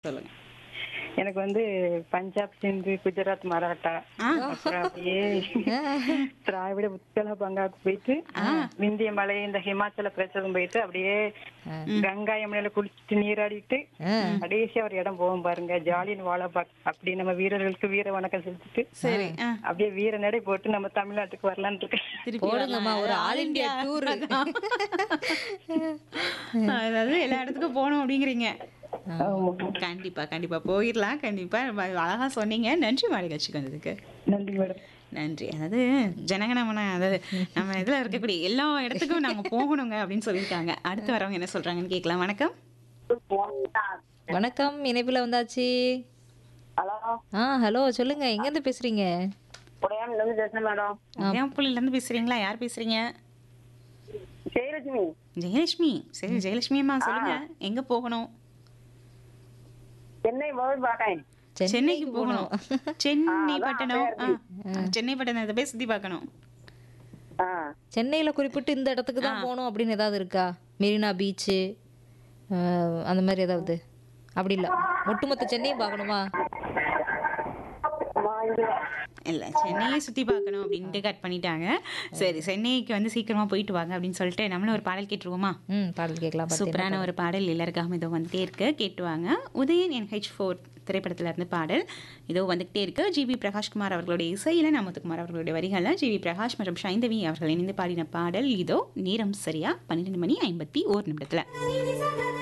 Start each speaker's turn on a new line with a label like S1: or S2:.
S1: சொல்லுங்க
S2: எனக்கு வந்து பஞ்சாப் சிந்து குஜராத் மராட்டா அப்புறம் அப்படியே திராவிட உத்கல பங்காக்கு போயிட்டு விந்திய மலை இந்த ஹிமாச்சல பிரதேசம் போயிட்டு அப்படியே கங்கா யமுனையில குளிச்சுட்டு நீராடிட்டு கடைசியா ஒரு இடம் போவோம் பாருங்க ஜாலியன் வாழாபாக் அப்படி நம்ம வீரர்களுக்கு வீர வணக்கம் செலுத்திட்டு
S1: சரி ஆ.
S2: அப்படியே வீர நடை போட்டு நம்ம தமிழ்நாட்டுக்கு வரலான்னு இருக்கேன்
S1: திருப்பி
S3: போடுங்கம்மா
S1: வரலாம்.
S3: ஒரு
S1: ஆல்
S3: ஆல் இந்தியா டூர்
S1: அதாவது எல்லா இடத்துக்கும் போகணும் அப்படிங்கிறீங்க
S2: ஆமா.
S1: கண்டிப்பா கண்டிப்பா போயிடலாம் கண்டிப்பா ரொம்ப அழகா சொன்னீங்க நன்றி மாளிகாட்சிக்கு வந்ததுக்கு
S2: நன்றி மேடம்
S1: நன்றி அதாவது ஜனகணமன அதாவது நம்ம இதுல இருக்கக்கூடிய எல்லா இடத்துக்கும் நாங்க போகணுங்க அப்படின்னு சொல்லியிருக்காங்க அடுத்து வரவங்க என்ன சொல்றாங்கன்னு கேட்கலாம் வணக்கம்
S3: வணக்கம் இணைப்புல வந்தாச்சு
S2: ஹலோ
S3: ஆ ஹலோ சொல்லுங்க எங்க இருந்து பேசுறீங்க
S2: உடையாமல இருந்து பேசுறேன் மேடம்
S1: ஏம்புள்ளில இருந்து பேசுறீங்களா யார் பேசுறீங்க
S2: ஜெயலட்சுமி
S1: ஜெயலட்சுமி சரி ஜெயலட்சுமி அம்மா சொல்லுங்க எங்க போகணும்
S2: சென்னை போய் பார்க்கேன்
S1: சென்னைக்கு போகணும் சென்னை பட்டணம் ஆ, சென்னை பட்டணத்தை போய் சுத்தி பார்க்கணும்
S3: சென்னையில குறிப்பிட்டு இந்த இடத்துக்கு தான் போகணும் அப்படின்னு ஏதாவது இருக்கா மெரினா பீச்சு அந்த மாதிரி ஏதாவது அப்படி இல்ல ஒட்டுமொத்த சென்னையும் பார்க்கணுமா
S1: இல்ல சென்னையை சுத்தி பார்க்கணும் அப்படின்ட்டு கட் பண்ணிட்டாங்க சரி சென்னைக்கு வந்து சீக்கிரமா போயிட்டு வாங்க அப்படின்னு சொல்லிட்டு நம்மளும் ஒரு பாடல் கேட்டுருவோமா
S3: ம் பாடல் கேட்கலாம் பாத்து.
S1: சூப்பரான ஒரு பாடல் எல்லாருக்காகவும் இதோ வந்துட்டே இருக்கு கேட்டுவாங்க உதயன் என்ஹெச் ஃபோர் திரைப்படத்துல இருந்து பாடல் இதோ வந்துகிட்டே இருக்கு ஜிவி பிரகாஷ்குமார் அவர்களுடைய இசையில நமத்துக்குமார் அவர்களுடைய வரிகளில் ஜிவி பிரகாஷ் மற்றும் சைந்தவி அவர்கள் இணைந்து பாடின பாடல் இதோ நேரம் சரியா பன்னிரெண்டு மணி ஐம்பத்தி ஓர் நிமிடத்துல